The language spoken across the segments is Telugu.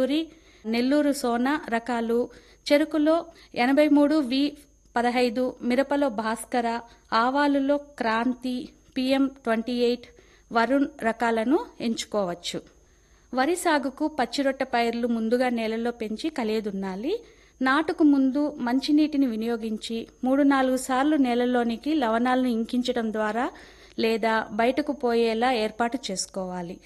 కస్తూరి నెల్లూరు సోనా రకాలు చెరుకులో ఎనభై మూడు వి పదహైదు మిరపలో భాస్కర ఆవాలులో Kranti PM twenty eight Varun రకాలను ఎంచుకోవచ్చు వరి సాగుకు పచ్చిరొట్ట పైర్లు ముందుగా నేలలో పెంచి కలియదున్నాలి నాటుకు ముందు మంచినీటిని వినియోగించి మూడు నాలుగు సార్లు నేలలోనికి లవణాలను ఇంకించడం ద్వారా లేదా బయటకు పోయేలా ఏర్పాటు చేసుకోవాలి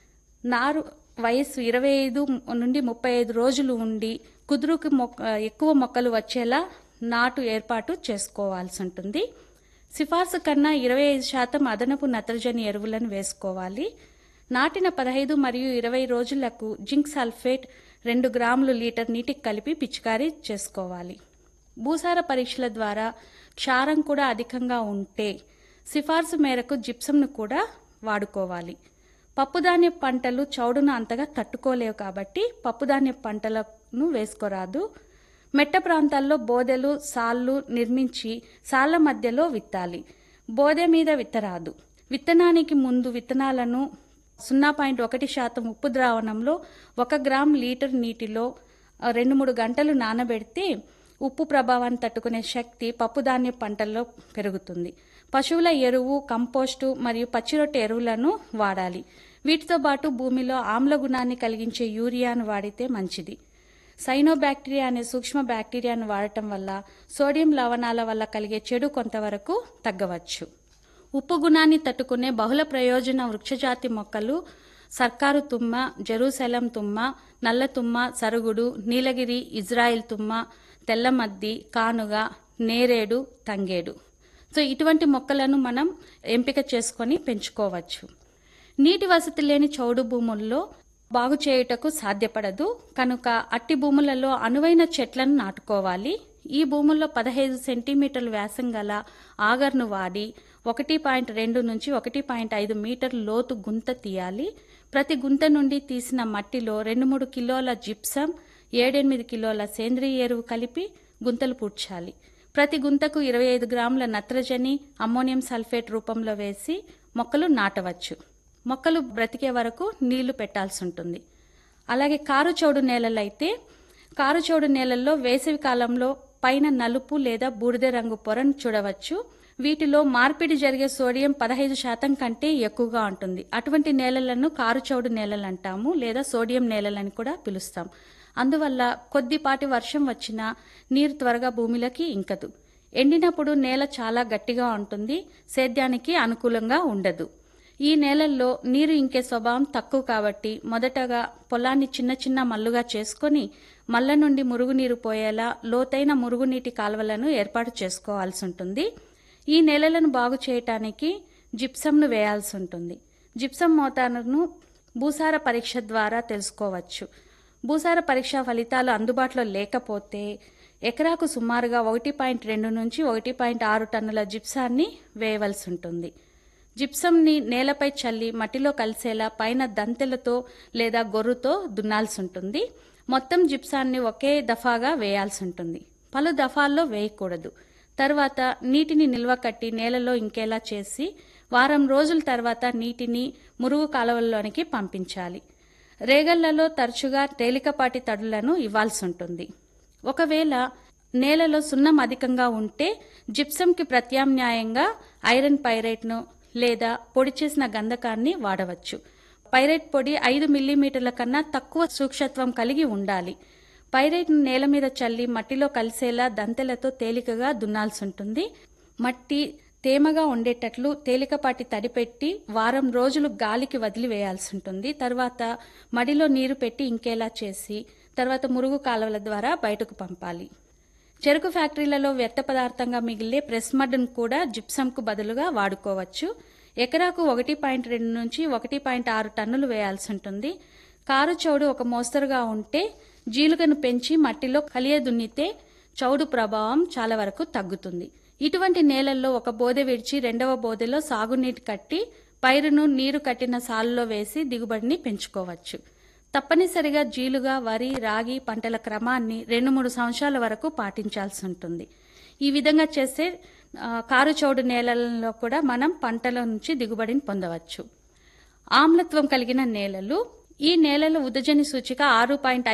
నారు వయస్సు ఇరవై ఐదు నుండి ముప్పై ఐదు రోజులు ఉండి కుదురుకు మొక్క ఎక్కువ మొక్కలు వచ్చేలా నాటు ఏర్పాటు చేసుకోవాల్సి ఉంటుంది సిఫార్సు కన్నా ఇరవై ఐదు శాతం అదనపు నత్రజని ఎరువులను వేసుకోవాలి నాటిన పదహైదు మరియు ఇరవై రోజులకు జింక్ సల్ఫేట్ రెండు గ్రాములు లీటర్ నీటికి కలిపి పిచికారీ చేసుకోవాలి భూసార పరీక్షల ద్వారా క్షారం కూడా అధికంగా ఉంటే సిఫార్సు మేరకు జిప్సంను కూడా వాడుకోవాలి పప్పుధాన్య పంటలు చౌడును అంతగా తట్టుకోలేవు కాబట్టి పప్పుధాన్య పంటలను వేసుకోరాదు మెట్ట ప్రాంతాల్లో బోదెలు సాళ్ళు నిర్మించి సాళ్ల మధ్యలో విత్తాలి బోదె మీద విత్తరాదు విత్తనానికి ముందు విత్తనాలను సున్నా పాయింట్ ఒకటి శాతం ఉప్పు ద్రావణంలో ఒక గ్రామ్ లీటర్ నీటిలో ఆ, రెండు మూడు గంటలు నానబెడితే ఉప్పు ప్రభావాన్ని తట్టుకునే శక్తి పప్పుధాన్య పంటల్లో పెరుగుతుంది పశువుల ఎరువు కంపోస్టు మరియు పచ్చిరొట్టె ఎరువులను వాడాలి వీటితో పాటు భూమిలో ఆమ్ల గుణాన్ని కలిగించే యూరియాను వాడితే మంచిది సైనోబాక్టీరియా అనే సూక్ష్మ బ్యాక్టీరియాను వాడటం వల్ల సోడియం లవణాల వల్ల కలిగే చెడు కొంతవరకు తగ్గవచ్చు ఉప్పు గుణాన్ని తట్టుకునే బహుళ ప్రయోజన వృక్షజాతి మొక్కలు సర్కారు తుమ్మ జెరూసలం తుమ్మ నల్ల తుమ్మ సరుగుడు నీలగిరి ఇజ్రాయిల్ తుమ్మ తెల్లమద్ది కానుగ నేరేడు తంగేడు సో ఇటువంటి మొక్కలను మనం ఎంపిక చేసుకొని పెంచుకోవచ్చు నీటి వసతి లేని చౌడు భూముల్లో బాగు చేయుటకు సాధ్యపడదు కనుక అట్టి భూములలో అనువైన చెట్లను నాటుకోవాలి ఈ భూముల్లో పదహైదు సెంటీమీటర్ల వ్యాసం గల ఆగర్ను వాడి ఒకటి పాయింట్ రెండు నుంచి ఒకటి పాయింట్ ఐదు మీటర్ల లోతు గుంత తీయాలి ప్రతి గుంత నుండి తీసిన మట్టిలో రెండు మూడు కిలోల జిప్సం ఏడెనిమిది కిలోల సేంద్రియ ఎరువు కలిపి గుంతలు పూడ్చాలి ప్రతి గుంతకు ఇరవై ఐదు గ్రాముల నత్రజని అమ్మోనియం సల్ఫేట్ రూపంలో వేసి మొక్కలు నాటవచ్చు మొక్కలు బ్రతికే వరకు నీళ్లు పెట్టాల్సి ఉంటుంది అలాగే కారు చౌడు నేలలైతే కారు చౌడు నేలల్లో వేసవి కాలంలో పైన నలుపు లేదా బూడిద రంగు పొరను చూడవచ్చు వీటిలో మార్పిడి జరిగే సోడియం పదహైదు శాతం కంటే ఎక్కువగా ఉంటుంది అటువంటి నేలలను కారు చౌడు నేలలు అంటాము లేదా సోడియం నేలలని కూడా పిలుస్తాం అందువల్ల కొద్దిపాటి వర్షం వచ్చినా నీరు త్వరగా భూమిలోకి ఇంకదు ఎండినప్పుడు నేల చాలా గట్టిగా ఉంటుంది సేద్యానికి అనుకూలంగా ఉండదు ఈ నేలల్లో నీరు ఇంకే స్వభావం తక్కువ కాబట్టి మొదటగా పొలాన్ని చిన్న చిన్న మల్లుగా చేసుకొని మల్ల నుండి మురుగునీరు పోయేలా లోతైన మురుగునీటి కాలువలను ఏర్పాటు చేసుకోవాల్సి ఉంటుంది ఈ నేలలను బాగు చేయటానికి జిప్సంను వేయాల్సి ఉంటుంది జిప్సం మోతాదును భూసార పరీక్ష ద్వారా తెలుసుకోవచ్చు భూసార పరీక్ష ఫలితాలు అందుబాటులో లేకపోతే ఎకరాకు సుమారుగా ఒకటి పాయింట్ రెండు నుంచి ఒకటి పాయింట్ ఆరు టన్నుల జిప్సాన్ని వేయవలసి ఉంటుంది జిప్సంని నేలపై చల్లి మట్టిలో కలిసేలా పైన దంతెలతో లేదా గొర్రుతో దున్నాల్సి ఉంటుంది మొత్తం జిప్సాన్ని ఒకే దఫాగా వేయాల్సి ఉంటుంది పలు దఫాల్లో వేయకూడదు తర్వాత నీటిని నిల్వ కట్టి నేలలో ఇంకేలా చేసి వారం రోజుల తర్వాత నీటిని మురుగు కాలువల్లోనికి పంపించాలి రేగళ్లలో తరచుగా తేలికపాటి తడులను ఇవ్వాల్సి ఉంటుంది ఒకవేళ నేలలో సున్నం అధికంగా ఉంటే జిప్సంకి ప్రత్యామ్నాయంగా ఐరన్ పైరేట్ను లేదా పొడి చేసిన గంధకాన్ని వాడవచ్చు పైరేట్ పొడి ఐదు మిల్లీమీటర్ల కన్నా తక్కువ సూక్ష్మత్వం కలిగి ఉండాలి పైరేట్ను నేల మీద చల్లి మట్టిలో కలిసేలా దంతెలతో తేలికగా దున్నాల్సి ఉంటుంది మట్టి తేమగా ఉండేటట్లు తేలికపాటి తడి పెట్టి వారం రోజులు గాలికి వదిలివేయాల్సి ఉంటుంది తర్వాత మడిలో నీరు పెట్టి ఇంకేలా చేసి తర్వాత మురుగు కాలువల ద్వారా బయటకు పంపాలి చెరుకు ఫ్యాక్టరీలలో వ్యర్థ పదార్థంగా మిగిలే ప్రెస్ మడ్ను కూడా జిప్సంకు బదులుగా వాడుకోవచ్చు ఎకరాకు ఒకటి పాయింట్ రెండు నుంచి ఒకటి పాయింట్ ఆరు టన్నులు వేయాల్సి ఉంటుంది కారు చౌడు ఒక మోస్తరుగా ఉంటే జీలుగను పెంచి మట్టిలో కలియ దున్నితే చౌడు ప్రభావం చాలా వరకు తగ్గుతుంది ఇటువంటి నేలల్లో ఒక బోదె విడిచి రెండవ బోదెలో సాగునీటి కట్టి పైరును నీరు కట్టిన సాలులో వేసి దిగుబడిని పెంచుకోవచ్చు తప్పనిసరిగా జీలుగా వరి రాగి పంటల క్రమాన్ని రెండు మూడు సంవత్సరాల వరకు పాటించాల్సి ఉంటుంది ఈ విధంగా చేస్తే ఆ, కారు చౌడు నేలల్లో కూడా మనం పంటల నుంచి దిగుబడిని పొందవచ్చు ఆమ్లత్వం కలిగిన నేలలు ఈ నేలల ఉదజని సూచిక ఆరు పాయింట్